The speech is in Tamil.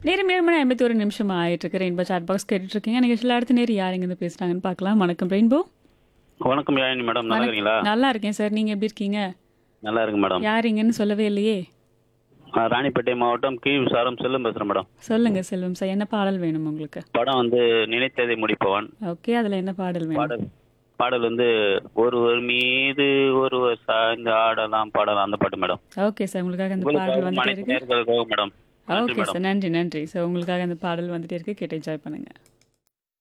நேரம் ஏழு மணி ஐம்பத்தி ஒரு நிமிஷம் ஆயிட்டு இருக்கு ரெயின்போ சாட் பாக்ஸ் கேட்டுட்டு இருக்கீங்க நிகழ்ச்சியில் அடுத்த நேரம் யார் இருந்து பேசுறாங்கன்னு பார்க்கலாம் வணக்கம் ரெயின்போ வணக்கம் யாழினி மேடம் நல்லா இருக்கீங்களா நல்லா இருக்கேன் சார் நீங்க எப்படி இருக்கீங்க நல்லா இருக்கு மேடம் யார் இங்கன்னு சொல்லவே இல்லையே நான் ராணிப்பேட்டை மாவட்டம் கி விசாரம் செல்லும் பேசுறேன் மேடம் சொல்லுங்க செல்வம் சார் என்ன பாடல் வேணும் உங்களுக்கு படம் வந்து நினைத்ததை முடிப்பவன் ஓகே அதுல என்ன பாடல் வேணும் பாடல் பாடல் வந்து ஒருவர் மீது ஒருவர் சாய்ந்து ஆடலாம் பாடலாம் அந்த பாட்டு மேடம் ஓகே சார் உங்களுக்காக அந்த பாடல் உங்களுக்காக வந்துட்டே அனைத்து இருக்கு நேயர்களுக்காக மேடம் நன்றி ஓகே மேடம் சார் நன்றி நன்றி சார் உங்களுக்காக அந்த பாடல் வந்துட்டே இருக்கு கேட்டு என்ஜாய் பண்ணுங்க